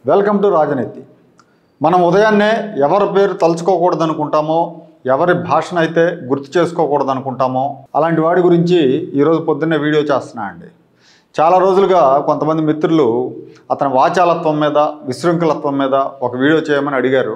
Welcome to రాజనీతి మనం ఉదయాన్నే ఎవరి పేరు తలుచుకోకూడదు అనుకుంటామో ఎవరి భాషను అయితే గుర్తు చేసుకోకూడదు అనుకుంటామో అలాంటి వాడి గురించి ఈరోజు పొద్దున్నే వీడియో చేస్తున్నా అండి చాలా రోజులుగా కొంతమంది మిత్రులు అతని వాచాలత్వం మీద విశృంఖలత్వం మీద ఒక వీడియో చేయమని అడిగారు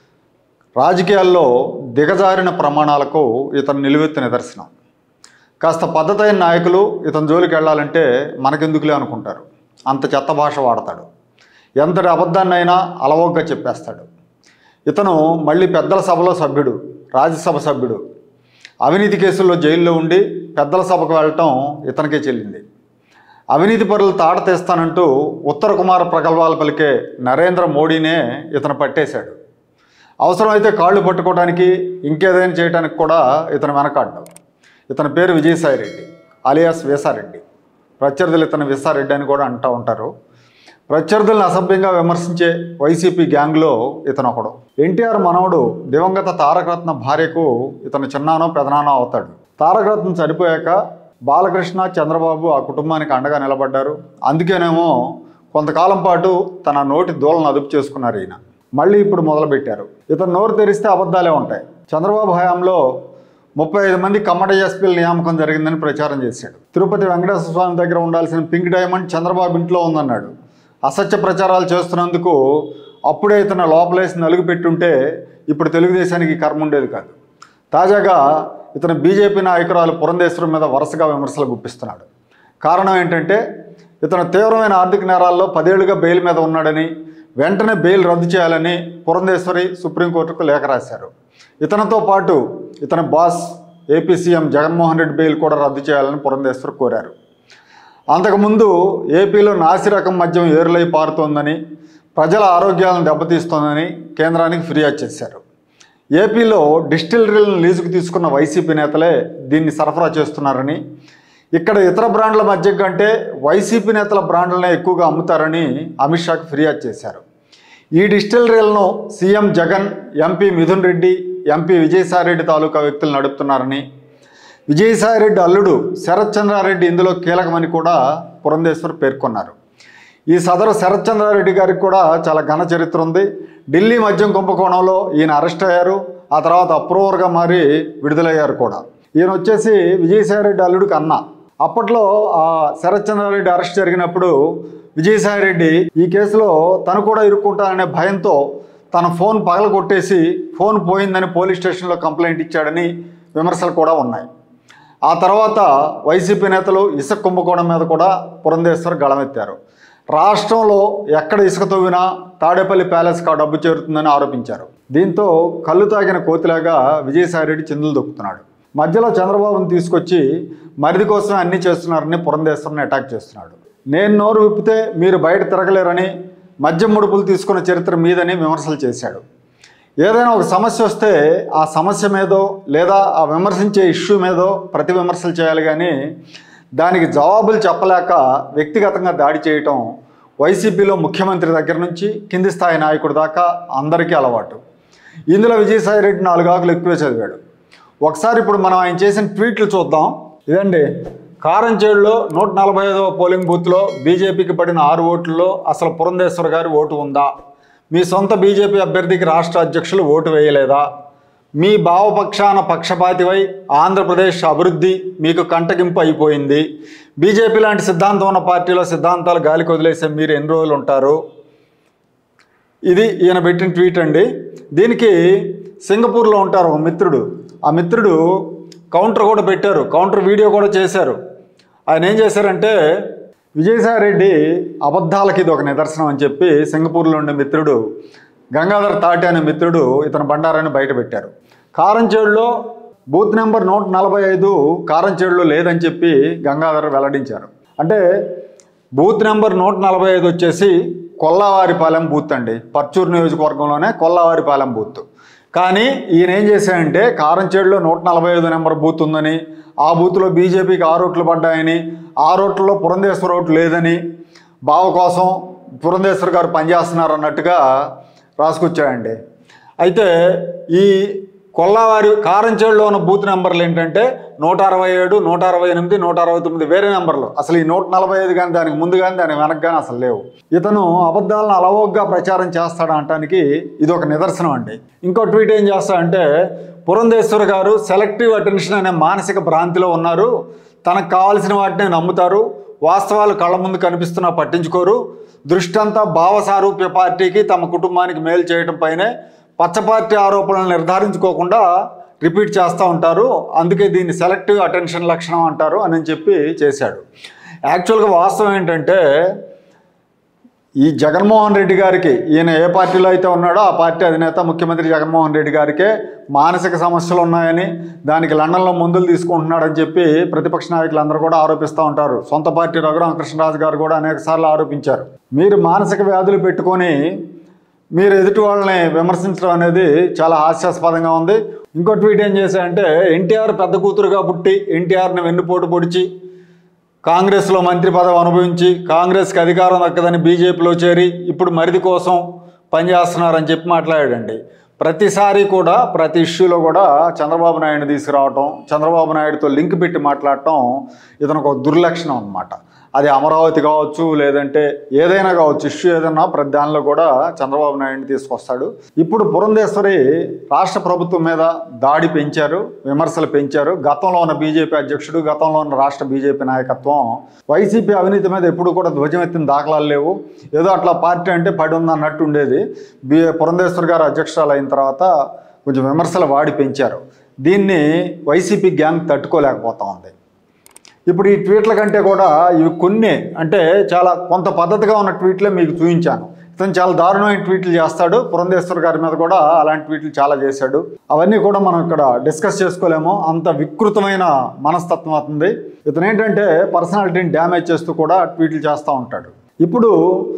రాజకీయాల్లో దిగజారిన ప్రమాణాలకు ఇతను నిలువెత్తు నిదర్శనం కాస్త పద్ధతైన నాయకులు ఇతని జోలికి వెళ్ళాలంటే మనకెందుకులే అనుకుంటారు అంత చెత్త భాష వాడతాడు ఎంతటి అబద్ధాన్నైనా అలవోగ్గా చెప్పేస్తాడు ఇతను మళ్ళీ పెద్దల సభలో సభ్యుడు రాజ్యసభ సభ్యుడు అవినీతి కేసుల్లో జైల్లో ఉండి పెద్దల సభకు వెళ్ళటం ఇతనికే చెల్లింది అవినీతి పరులు తాట తీస్తానంటూ ఉత్తర కుమార ప్రగల్భాలు పలికే నరేంద్ర మోడీనే ఇతను పట్టేశాడు అవసరమైతే కాళ్ళు పట్టుకోవడానికి ఇంకేదైనా చేయడానికి కూడా ఇతను వెనకాడ్డాం ఇతని పేరు విజయసాయిరెడ్డి అలియాస్ వేసారెడ్డి ప్రత్యర్థులు ఇతను విసారెడ్డి అని కూడా అంటూ ఉంటారు ప్రత్యర్థులను అసభ్యంగా విమర్శించే వైసీపీ గ్యాంగ్లో ఇతను ఒకడు ఎన్టీఆర్ మనవడు దివంగత తారకరత్న భార్యకు ఇతను చిన్నానో పెదనానో అవుతాడు తారకరత్న చనిపోయాక బాలకృష్ణ చంద్రబాబు ఆ కుటుంబానికి అండగా నిలబడ్డారు అందుకేనేమో కొంతకాలం పాటు తన నోటి దూలను అదుపు చేసుకున్నారు ఈయన మళ్ళీ ఇప్పుడు మొదలుపెట్టారు ఇతను నోరు తెరిస్తే అబద్ధాలే ఉంటాయి చంద్రబాబు హయాంలో ముప్పై ఐదు మంది కమ్మట ఎస్పీల నియామకం జరిగిందని ప్రచారం చేశాడు తిరుపతి వెంకటేశ్వర స్వామి దగ్గర ఉండాల్సిన పింక్ డైమండ్ చంద్రబాబు ఇంట్లో ఉందన్నాడు అసత్య ప్రచారాలు చేస్తున్నందుకు అప్పుడే ఇతను లోపలేసి నలుగు పెట్టుంటే ఇప్పుడు తెలుగుదేశానికి ఈ కర్మ ఉండేది కాదు తాజాగా ఇతను బీజేపీ నాయకురాలు పురంధేశ్వరం మీద వరుసగా విమర్శలు గుప్పిస్తున్నాడు కారణం ఏంటంటే ఇతను తీవ్రమైన ఆర్థిక నేరాల్లో పదేళ్లుగా బెయిల్ మీద ఉన్నాడని వెంటనే బెయిల్ రద్దు చేయాలని పురంధేశ్వరి సుప్రీంకోర్టుకు లేఖ రాశారు ఇతనితో పాటు ఇతని boss AP CM Jaganmohan Reddy bail కూడా రద్దు చేయాలని పురంధేశ్వర్ కోరారు అంతకుముందు ఏపీలో నాసిరకం మద్యం ఏరులై పారుతోందని ప్రజల ఆరోగ్యాలను దెబ్బతీస్తోందని కేంద్రానికి ఫిర్యాదు చేశారు ఏపీలో డిస్టిలరీలను లీజుకు తీసుకున్న వైసీపీ నేతలే దీన్ని సరఫరా చేస్తున్నారని ఇక్కడ ఇతర బ్రాండ్ల మధ్య కంటే వైసీపీ నేతల బ్రాండ్లనే ఎక్కువగా అమ్ముతారని అమిత్ షాకు ఫిర్యాదు చేశారు ఈ డిస్టిలరీలను CM Jagan MP Mithun Reddy MP Vijayasai Reddy తాలూకా వ్యక్తులు నడుపుతున్నారని విజయసాయిరెడ్డి అల్లుడు శరత్ చంద్రారెడ్డి ఇందులో కీలకమని కూడా పురంధేశ్వర్ పేర్కొన్నారు ఈ సదరు శరత్ చంద్రారెడ్డి గారికి కూడా చాలా ఘన చరిత్ర ఉంది ఢిల్లీ మద్యం కుంభకోణంలో ఈయన అరెస్ట్ అయ్యారు ఆ తర్వాత అప్రూవర్గా మారి విడుదలయ్యారు కూడా ఈయన వచ్చేసి విజయసాయిరెడ్డి అల్లుడికి అన్న అప్పట్లో ఆ శరత్ చంద్రారెడ్డి అరెస్ట్ జరిగినప్పుడు విజయసాయిరెడ్డి ఈ కేసులో తను కూడా ఇరుక్కుంటాననే భయంతో తన ఫోన్ పగల కొట్టేసి ఫోన్ పోయిందని పోలీస్ స్టేషన్లో కంప్లైంట్ ఇచ్చాడని విమర్శలు కూడా ఉన్నాయి ఆ తర్వాత వైసీపీ నేతలు ఇసుక కుంభకోణం మీద కూడా పురంధేశ్వర్ గళమెత్తారు రాష్ట్రంలో ఎక్కడ ఇసుక తవ్వినా తాడేపల్లి ప్యాలెస్కి ఆ డబ్బు చేరుతుందని ఆరోపించారు దీంతో కళ్ళు తాగిన కోతిలాగా విజయసాయిరెడ్డి చిందులు దొక్కుతున్నాడు మధ్యలో చంద్రబాబును తీసుకొచ్చి మరిది కోసమే అన్నీ చేస్తున్నారని పురంధేశ్వరిని అటాక్ చేస్తున్నాడు నేను నోరు విప్పితే మీరు బయట తిరగలేరని మద్యం ముడుపులు తీసుకున్న చరిత్ర మీదని విమర్శలు చేశాడు ఏదైనా ఒక సమస్య వస్తే ఆ సమస్య మీదో లేదా ఆ విమర్శించే ఇష్యూ మీదో ప్రతి విమర్శలు చేయాలి కానీ దానికి జవాబులు చెప్పలేక వ్యక్తిగతంగా దాడి చేయటం వైసీపీలో ముఖ్యమంత్రి దగ్గర నుంచి కింది స్థాయి నాయకుడి దాకా అందరికీ అలవాటు ఇందులో విజయసాయిరెడ్డి నాలుగు ఆకులు ఎక్కువే చదివాడు ఒకసారి ఇప్పుడు మనం ఆయన చేసిన ట్వీట్లు చూద్దాం ఇదండి కారంచేడులో నూట నలభై ఐదవ పోలింగ్ బూత్లో బీజేపీకి పడిన ఆరు ఓట్లలో అసలు పురంధేశ్వర్ గారి ఓటు ఉందా మీ సొంత బీజేపీ అభ్యర్థికి రాష్ట్ర అధ్యక్షులు ఓటు వేయలేదా మీ భావపక్షాన పక్షపాతివై ఆంధ్రప్రదేశ్ అభివృద్ధి మీకు కంటగింపు అయిపోయింది బీజేపీ లాంటి సిద్ధాంతం ఉన్న పార్టీలో సిద్ధాంతాలు గాలికి వదిలేసే మీరు ఎన్ని రోజులు ఉంటారు ఇది ఈయన పెట్టిన ట్వీట్ అండి దీనికి సింగపూర్లో ఉంటారు ఒక మిత్రుడు ఆ మిత్రుడు కౌంటర్ కూడా పెట్టారు కౌంటర్ వీడియో కూడా చేశారు ఆయన ఏం చేశారంటే విజయసాయిరెడ్డి అబద్ధాలకి ఇది ఒక నిదర్శనం అని చెప్పి సింగపూర్లో ఉండే మిత్రుడు గంగాధర్ తాటి అనే మిత్రుడు ఇతని బండారాన్ని బయట పెట్టారు కారంచేడులో బూత్ నెంబర్ నూట నలభై ఐదు కారంచేడులో లేదని చెప్పి గంగాధర్ వెల్లడించారు అంటే బూత్ నెంబర్ నూట నలభై ఐదు వచ్చేసి కొల్లావారిపాలెం బూత్ అండి పర్చూరు నియోజకవర్గంలోనే కొల్లావారిపాలెం బూత్ కానీ ఈయన ఏం చేశాడంటే కారంచేడులో నూట నలభై ఐదు నెంబర్ బూత్ ఉందని ఆ బూత్లో బీజేపీకి ఆరు ఓట్లు పడ్డాయని ఆ రోట్లలో పురంధేశ్వర ఓట్లు లేదని బావ కోసం పురంధేశ్వర్ గారు పనిచేస్తున్నారు అన్నట్టుగా రాసుకొచ్చాడండి అయితే ఈ కొల్లావారి కారంచేడులో ఉన్న బూత్ నెంబర్లు ఏంటంటే నూట అరవై ఏడు నూట అరవై ఎనిమిది నూట అరవై తొమ్మిది వేరే నెంబర్లు అసలు ఈ నూట నలభై ఐదు కానీ దానికి ముందు కానీ దానికి వెనక కానీ అసలు లేవు ఇతను అబద్ధాలను అలవోగ్గా ప్రచారం చేస్తాడు అనటానికి ఇది ఒక నిదర్శనం అండి ఇంకో ట్వీట్ ఏం చేస్తాడంటే పురంధేశ్వర్ గారు సెలెక్టివ్ అటెన్షన్ అనే మానసిక భ్రాంతిలో ఉన్నారు తనకు కావాల్సిన వాటిని నమ్ముతారు వాస్తవాలు కళ్ళ ముందు కనిపిస్తున్నా పట్టించుకోరు దృష్టంతా భావసారూప్య పార్టీకి తమ కుటుంబానికి మేలు చేయడం పైనే పచ్చ పార్టీ ఆరోపణలు నిర్ధారించుకోకుండా రిపీట్ చేస్తూ ఉంటారు అందుకే దీన్ని సెలెక్టివ్ అటెన్షన్ లక్షణం అంటారు అని చెప్పి చేశాడు యాక్చువల్గా వాస్తవం ఏంటంటే ఈ జగన్మోహన్ రెడ్డి గారికి ఈయన ఏ పార్టీలో అయితే ఉన్నాడో ఆ పార్టీ అధినేత ముఖ్యమంత్రి జగన్మోహన్ రెడ్డి గారికే మానసిక సమస్యలు ఉన్నాయని దానికి లండన్లో మందులు తీసుకుంటున్నాడని చెప్పి ప్రతిపక్ష నాయకులందరూ కూడా ఆరోపిస్తూ ఉంటారు సొంత పార్టీ రఘురామకృష్ణరాజు గారు కూడా అనేక సార్లు ఆరోపించారు మీరు మానసిక వ్యాధులు పెట్టుకొని మీరు ఎదుటి వాళ్ళని విమర్శించడం అనేది చాలా హాస్యాస్పదంగా ఉంది ఇంకో ట్వీట్ ఏం చేశారంటే ఎన్టీఆర్ పెద్ద కూతురుగా పుట్టి ఎన్టీఆర్ని వెన్నుపోటు పొడిచి కాంగ్రెస్లో మంత్రి పదవి అనుభవించి కాంగ్రెస్కి అధికారం దక్కదని బీజేపీలో చేరి ఇప్పుడు మరిది కోసం పనిచేస్తున్నారని చెప్పి మాట్లాడాడండి ప్రతిసారి కూడా ప్రతి ఇష్యూలో కూడా చంద్రబాబు నాయుడు తీసుకురావటం చంద్రబాబు నాయుడుతో లింక్ పెట్టి మాట్లాడటం ఇతనికి ఒక దుర్లక్షణం అన్నమాట అది అమరావతి కావచ్చు లేదంటే ఏదైనా కావచ్చు ఇష్యూ ఏదైనా ప్రతి దానిలో కూడా చంద్రబాబు నాయుడిని తీసుకొస్తాడు ఇప్పుడు పురంధేశ్వరి రాష్ట్ర ప్రభుత్వం మీద దాడి పెంచారు విమర్శలు పెంచారు గతంలో ఉన్న బీజేపీ అధ్యక్షుడు గతంలో ఉన్న రాష్ట్ర బీజేపీ నాయకత్వం వైసీపీ అవినీతి మీద ఎప్పుడు కూడా ధ్వజమెత్తిన దాఖలాలు లేవు ఏదో అట్లా పార్టీ అంటే పడి ఉంది అన్నట్టు ఉండేది బి పురంధేశ్వర్ గారు అధ్యక్షురాలు అయిన తర్వాత కొంచెం విమర్శలు వాడి పెంచారు దీన్ని వైసీపీ గ్యాంగ్ తట్టుకోలేకపోతా ఉంది ఇప్పుడు ఈ ట్వీట్ల కంటే కూడా ఇవి కొన్ని అంటే చాలా కొంత పద్ధతిగా ఉన్న ట్వీట్లే మీకు చూపించాను ఇతను చాలా దారుణమైన ట్వీట్లు చేస్తాడు పురంధేశ్వర్ గారి మీద కూడా అలాంటి ట్వీట్లు చాలా చేశాడు అవన్నీ కూడా మనం ఇక్కడ డిస్కస్ చేసుకోలేము అంత వికృతమైన మనస్తత్వం అవుతుంది ఇతను ఏంటంటే పర్సనాలిటీని డ్యామేజ్ చేస్తూ కూడా ట్వీట్లు చేస్తూ ఉంటాడు ఇప్పుడు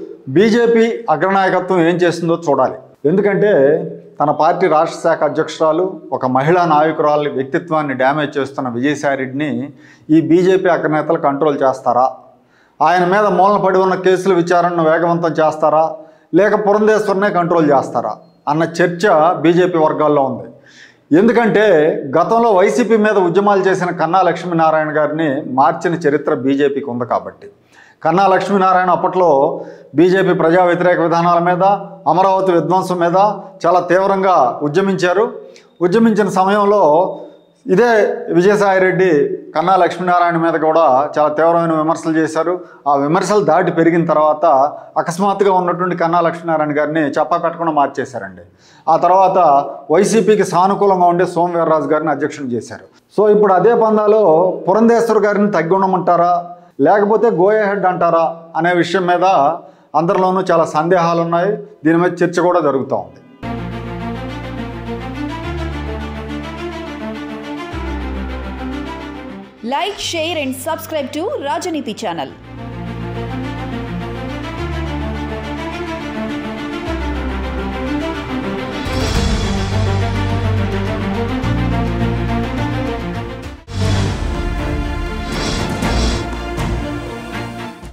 బీజేపీ అగ్రనాయకత్వం ఏం చేస్తుందో చూడాలి ఎందుకంటే తన పార్టీ రాష్ట్ర శాఖ అధ్యక్షురాలు ఒక మహిళా నాయకురాలి వ్యక్తిత్వాన్ని డ్యామేజ్ చేస్తున్న విజయసాయిరెడ్డిని ఈ బీజేపీ అగ్రనేతలు కంట్రోల్ చేస్తారా ఆయన మీద మూలన పడి ఉన్న కేసుల విచారణను వేగవంతం చేస్తారా లేక పురంధేశ్వరనే కంట్రోల్ చేస్తారా అన్న చర్చ బీజేపీ వర్గాల్లో ఉంది ఎందుకంటే గతంలో వైసీపీ మీద ఉద్యమాలు చేసిన కన్నా లక్ష్మీనారాయణ గారిని మార్చిన చరిత్ర బీజేపీకి ఉంది కాబట్టి కన్నా లక్ష్మీనారాయణ అప్పట్లో బీజేపీ ప్రజా వ్యతిరేక విధానాల మీద అమరావతి విధ్వంసం మీద చాలా తీవ్రంగా ఉద్యమించారు ఉద్యమించిన సమయంలో ఇదే విజయసాయిరెడ్డి కన్నా లక్ష్మీనారాయణ మీద కూడా చాలా తీవ్రమైన విమర్శలు చేశారు ఆ విమర్శలు దాటి పెరిగిన తర్వాత అకస్మాత్తుగా ఉన్నటువంటి కన్నా లక్ష్మీనారాయణ గారిని చెప్పా పెట్టకుండా మార్చేశారండి ఆ తర్వాత వైసీపీకి సానుకూలంగా ఉండే సోమవీర్రాజు గారిని అధ్యక్షుడు చేశారు సో ఇప్పుడు అదే పందాలో పురంధేశ్వర్ గారిని తగ్గి ఉండమంటారా లేకపోతే గోయా హెడ్ అంటారా అనే విషయం మీద అందరిలోనూ చాలా సందేహాలు ఉన్నాయి దీని మీద చర్చ కూడా జరుగుతూ ఉంది Like, share and subscribe to Rajaniti channel.